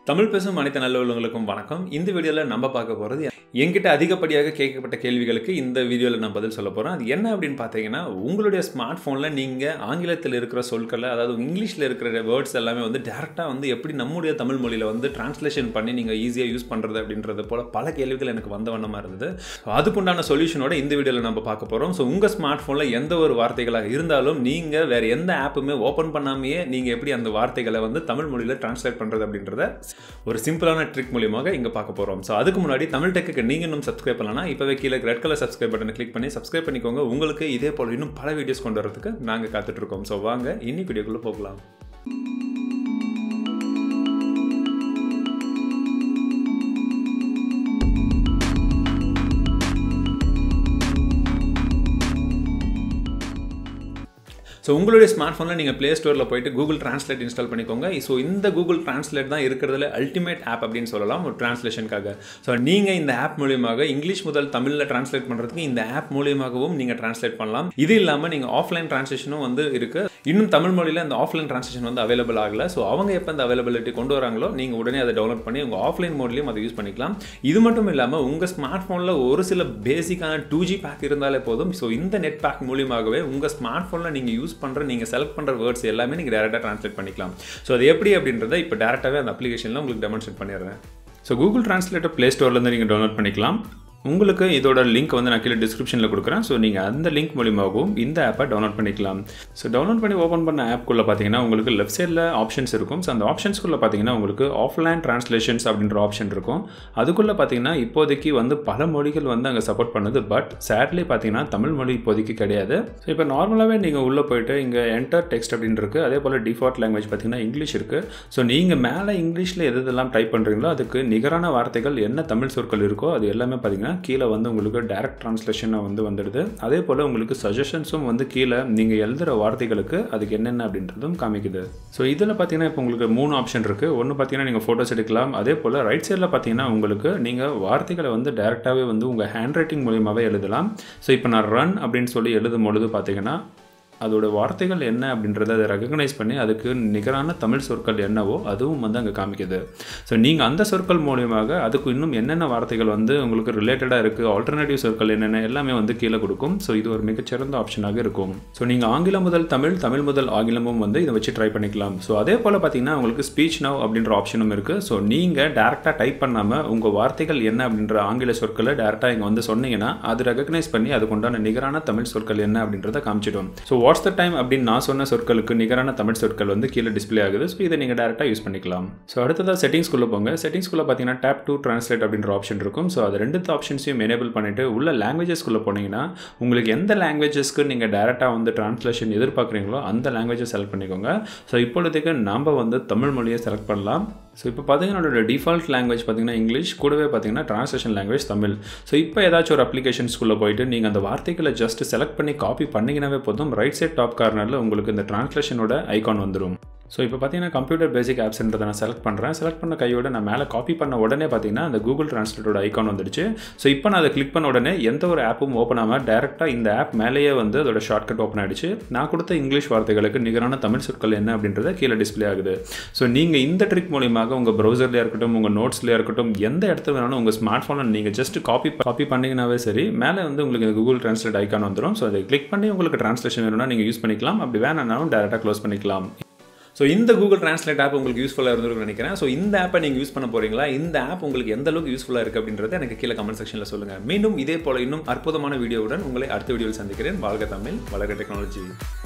தமிழ் பேசும் அனைத்து நல்லவர்களுக்கும் வணக்கம் இந்த வீடியோவில் நம்ம பார்க்க போகிறது என்கிட்ட அதிகப்படியாக கேட்கப்பட்ட கேள்விகளுக்கு இந்த வீடியோவில் நான் பதில் சொல்ல போகிறேன் அது என்ன அப்படின்னு பார்த்தீங்கன்னா உங்களுடைய ஸ்மார்ட் ஃபோனில் நீங்கள் ஆங்கிலத்தில் இருக்கிற சொற்களை அதாவது இங்கிலீஷில் இருக்கிற வேர்ட்ஸ் எல்லாமே வந்து டேரெக்டாக வந்து எப்படி நம்முடைய தமிழ் மொழியில் வந்து டிரான்ஸ்லேஷன் பண்ணி நீங்கள் ஈஸியாக யூஸ் பண்ணுறது அப்படின்றது போல் பல கேள்விகள் எனக்கு வந்த வண்ணமாக இருந்தது அதுக்குண்டான சொல்யூஷனோட இந்த வீடியோவில் நம்ம பார்க்க போகிறோம் ஸோ உங்கள் ஸ்மார்ட் ஃபோனில் எந்த ஒரு வார்த்தைகளாக இருந்தாலும் நீங்கள் வேறு எந்த ஆப்புமே ஓப்பன் பண்ணாமையே நீங்கள் எப்படி அந்த வார்த்தைகளை வந்து தமிழ் மொழியில் டிரான்ஸ்லேட் பண்ணுறது அப்படின்றத ஒரு சிம்பிளான ட்ரிக் மூலியமாக இங்கே பார்க்க போகிறோம் ஸோ அதுக்கு முன்னாடி தமிழ் டெக்கு நீங்கள் இன்னும் சப்ஸ்கிரைப் பண்ணலாம் இப்போவே கீழே ரெட் கலர் சப்ஸ்கிரைப் பட்டனை கிளிக் பண்ணி சப்ஸ்கிரைப் பண்ணிக்கோங்க உங்களுக்கு இதே போல் இன்னும் பல வீடியோஸ் கொண்டு வரதுக்கு நாங்கள் காத்துட்ருக்கோம் ஸோ வாங்க இன்னைக்கு வீடியோக்குள்ளே போகலாம் ஸோ உங்களுடைய ஸ்மார்ட் ஃபோனில் நீங்கள் ப்ளே ஸ்டோரில் போயிட்டு கூகுள் ட்ரான்ஸ்லேட் இன்ஸ்டால் பண்ணிக்கோங்க ஸோ இந்த கூகுள் ட்ரான்ஸ்லேட் தான் இருக்கிறதுல அல்டிமேட் ஆப் அப்படின்னு சொல்லலாம் ஒரு ட்ரான்ஸ்லேஷனுக்காக ஸோ நீங்கள் இந்த ஆப் மூலியமாக இங்கிலீஷ் முதல் தமிழில் ட்ரான்ஸ்லேட் பண்ணுறதுக்கு இந்த ஆப் மூலியமாகவும் நீங்கள் ட்ரான்ஸ்லேட் பண்ணலாம் இது இல்லாமல் நீங்கள் ஆஃப்லைன் ட்ரான்ஸ்லேஷனும் வந்து இருக்குது இன்னும் தமிழ் மொழியில் இந்த ஆஃப்லைன் ட்ரான்ஸ்லேஷன் வந்து அவைலபிள் ஆகலை ஸோ அவங்க எப்போ இந்த அவைலபிலிட்டி கொண்டு வராங்களோ நீங்கள் உடனே அதை டவுன்லோட் பண்ணி உங்கள் ஆஃப்லைன் மோட்லேயும் அதை யூஸ் பண்ணிக்கலாம் இது மட்டும் இல்லாமல் உங்கள் ஸ்மார்ட் ஃபோனில் ஒரு சில பேசிக்கான டூ ஜி பேக் இருந்தாலே போதும் ஸோ இந்த நெட் பேக் மூலியமாகவே உங்கள் ஸ்மார்ட் ஃபோனில் நீங்கள் யூஸ் பண்ணுற நீங்கள் செலக்ட் பண்ணுற வேர்ட்ஸ் எல்லாமே நீங்கள் டேரெக்டாக ட்ரான்ஸ்லேட் பண்ணிக்கலாம் ஸோ அது எப்படி அப்படின்றத இப்போ டேரெக்டாகவே அந்த அப்ளிகேஷனில் உங்களுக்கு டெமான்ஸ்ட்ரேட் பண்ணிடுறேன் ஸோ கூகுள் ட்ரான்ஸ்லேட்டர் ப்ளே ஸ்டோர்லேருந்து நீங்கள் டவுன்லோட் பண்ணிக்கலாம் உங்களுக்கு இதோட லிங்க் வந்து நான் கீழே டிஸ்கிரிப்ஷனில் கொடுக்குறேன் ஸோ நீங்கள் அந்த லிங்க் மூலியமாகவும் இந்த ஆப்பை டவுன்லோட் பண்ணிக்கலாம் ஸோ டவுன்லோட் பண்ணி ஓப்பன் பண்ண ஆப்குள்ளே பார்த்தீங்கன்னா உங்களுக்கு லெஃப்ட் சைடில் ஆப்ஷன்ஸ் இருக்கும் ஸோ அந்த ஆப்ஷன்ஸ்குள்ளே பார்த்தீங்கன்னா உங்களுக்கு ஆஃப்லைன் ட்ரான்ஸ்லேஷன்ஸ் அப்படின்ற ஆப்ஷன் இருக்கும் அதுக்குள்ளே பார்த்தீங்கன்னா இப்போதைக்கு வந்து பல மொழிகள் வந்து அங்கே சப்போர்ட் பண்ணுது பட் சேட்லி பார்த்தீங்கன்னா தமிழ் மொழி இப்போதைக்கு கிடையாது ஸோ இப்போ நார்மலாகவே நீங்கள் உள்ளே போயிட்டு இங்கே என்டர் டெக்ஸ்ட் அப்படின்னு இருக்குது அதே போல் டிஃபால்ட் லாங்குவேஜ் பார்த்தீங்கன்னா இங்கிலீஷ் இருக்குது ஸோ நீங்கள் மேலே இங்கிலீஷில் எது எதெல்லாம் டைப் பண்ணுறீங்களோ அதுக்கு நிகரான வார்த்தைகள் என்ன தமிழ் சொற்கள் இருக்கோ அது எல்லாமே பார்த்தீங்கன்னா கீழே வந்து உங்களுக்கு டேரக்ட் ட்ரான்ஸ்லேஷனாக வந்து வந்துடுது அதே போல் உங்களுக்கு சஜஷன்ஸும் வந்து கீழே நீங்கள் எழுதுகிற வார்த்தைகளுக்கு அதுக்கு என்னென்ன அப்படின்றதும் காமிக்குது ஸோ இதில் பார்த்தீங்கன்னா இப்போ உங்களுக்கு மூணு ஆப்ஷன் இருக்குது ஒன்று பார்த்தீங்கன்னா நீங்கள் ஃபோட்டோஸ் எடுக்கலாம் அதே போல் ரைட் சைடில் பார்த்தீங்கன்னா உங்களுக்கு நீங்கள் வார்த்தைகளை வந்து டேரெக்டாகவே வந்து உங்கள் ஹேண்ட் ரைட்டிங் மூலியமாகவே எழுதலாம் ஸோ இப்போ நான் ரன் அப்படின்னு சொல்லி எழுதும் பொழுது பார்த்தீங்கன்னா அதோட வார்த்தைகள் என்ன அப்படின்றத அதை ரெகக்னைஸ் பண்ணி அதுக்கு நிகரான தமிழ் சொற்கள் என்னவோ அதுவும் வந்து அங்கே காமிக்குது ஸோ நீங்கள் அந்த சொற்கள் மூலியமாக அதுக்கு இன்னும் என்னென்ன வார்த்தைகள் வந்து உங்களுக்கு ரிலேட்டடாக இருக்குது ஆல்டர்னேட்டிவ் சொற்கள் என்னென்ன எல்லாமே வந்து கீழே கொடுக்கும் ஸோ இது ஒரு மிகச்சிறந்த ஆப்ஷனாக இருக்கும் ஸோ நீங்கள் ஆங்கிலம் முதல் தமிழ் தமிழ் முதல் ஆங்கிலமும் வந்து இதை வச்சு ட்ரை பண்ணிக்கலாம் ஸோ அதே போல் பார்த்தீங்கன்னா உங்களுக்கு ஸ்பீச் நவ் அப்படின்ற ஆப்ஷனும் இருக்குது ஸோ நீங்கள் டேரெக்டாக டைப் பண்ணாமல் உங்கள் வார்த்தைகள் என்ன அப்படின்ற ஆங்கில சொற்களை டேரெக்டாக இங்கே வந்து சொன்னீங்கன்னா அது ரெகக்னைஸ் பண்ணி அதுக்குண்டான நிகரான தமிழ் சொற்கள் என்ன அப்படின்றத காமிச்சிடும் ஸோ வாட்ஸ் த டைம் அப்படின்னு நான் சொன்ன சொற்களுக்கு நிகரான தமிழ் சொற்கள் வந்து கீழே டிஸ்பிளே ஆகுது ஸோ இதை நீங்கள் டேரெக்டாக யூஸ் பண்ணிக்கலாம் ஸோ அடுத்ததாக செட்டிங்ஸ்குள்ளே போங்க செட்டிங்ஸ்குள்ளே பார்த்தீங்கன்னா டேப் டூ ட்ரான்ஸ்லேட் அப்படின்ற ஆப்ஷன் இருக்கும் ஸோ அது ரெண்டு ஆப்ஷன்ஸையும் எனேபிள் பண்ணிவிட்டு உள்ள லாங்குவேஜஸ்குள்ளே போனீங்கன்னா உங்களுக்கு எந்த லாங்குவேஜஸ்க்கு நீங்கள் டேரெக்டாக வந்து ட்ரான்ஸ்லேஷன் எதிர்பார்க்குறீங்களோ அந்த லாங்குவேஜை செலக்ட் பண்ணிக்கோங்க ஸோ இப்பொழுதுக்கு நம்ம வந்து தமிழ் மொழியை செலக்ட் பண்ணலாம் ஸோ இப்போ பார்த்தீங்கன்னா என்னோட டிஃபால்ட் லாங்குவேஜ் பார்த்தீங்கன்னா இங்கிலீஷ் கூடவே பார்த்தீங்கன்னா ட்ரான்ஸ்லேஷன் லாங்குவேஜ் தமிழ் ஸோ இப்போ ஏதாச்சும் ஒரு அப்ளிகேஷன்ஸ்குள்ளே போயிட்டு நீங்கள் அந்த வார்த்தைகளை ஜஸ்ட் செலக்ட் பண்ணி காப்பி பண்ணிங்கனாவே போதும் ரைட் சைட் டாப் கார்னரில் உங்களுக்கு இந்த ட்ரான்ஸ்லேஷனோட ஐகான் வந்துடும் ஸோ இப்போ பார்த்தீங்கன்னா கம்ப்யூட்டர் பேசிக் ஆப்ஸ்ன்றதை நான் செலக்ட் பண்ணுறேன் செலக்ட் பண்ண கையோட நான் மேலே காப்பி பண்ண உடனே பார்த்தீங்கன்னா அந்த கூகுள் ட்ரான்ஸ்லேட்டோட ஐக்கான் வந்துடுச்சு ஸோ இப்போ நான் அதை கிளிக் பண்ண உடனே எந்த ஒரு ஆப்பும் ஓப்பன் ஆகாமல் டேரெக்டாக இந்த ஆப் மேலேயே வந்து அதோட ஷார்ட்கட் ஓப்பன் ஆகிடுச்சு நான் கொடுத்த இங்கிலீஷ் வார்த்தைகளுக்கு நிகரான தமிழ் சொற்கள் என்ன அப்படின்றத கீழே டிஸ்பிளே ஆகுது ஸோ நீங்கள் இந்த ட்ரிக் மூலியமாக உங்கள் ப்ரௌசர்லேயே இருக்கட்டும் உங்கள் நோட்ஸ்லேயே இருக்கட்டும் எந்த இடத்துல வேணாலும் உங்கள் ஸ்மார்ட் ஃபோனை நீங்கள் ஜஸ்ட் காப்பி காப்பி பண்ணிங்கனாவே சரி மேலே வந்து உங்களுக்கு இந்த கூகுள் ட்ரான்ஸ்லேட் ஐக்கான் வந்துடும் ஸோ அதை கிளிக் பண்ணி உங்களுக்கு ட்ரான்ஸ்லேஷன் வேணும்னா நீங்கள் யூஸ் பண்ணிக்கலாம் அப்படி வேணாலும் டேரெக்டாக க்ளோஸ் பண்ணிக்கலாம் ஸோ இந்த கூகுள் ட்ரான்ஸ்லேட் ஆப் உங்களுக்கு யூஸ்ஃபுல்லாக இருந்திருக்கும்னு நினைக்கிறேன் ஸோ இந்த ஆப்பை நீங்கள் யூஸ் பண்ண போகிறீங்களா இந்த ஆப் உங்களுக்கு எந்த அளவுக்கு யூஸ்ஃபுல்லாக இருக்குது அப்படின்றத எனக்கு கீழே கமெண்ட் செக்ஷனில் சொல்லுங்கள் மீண்டும் இதே போல் இன்னும் அற்புதமான வீடியோவுடன் உங்களை அடுத்த வீடியோவில் சந்திக்கிறேன் வாழ்க தமிழ் வளர்க டெக்னாலஜி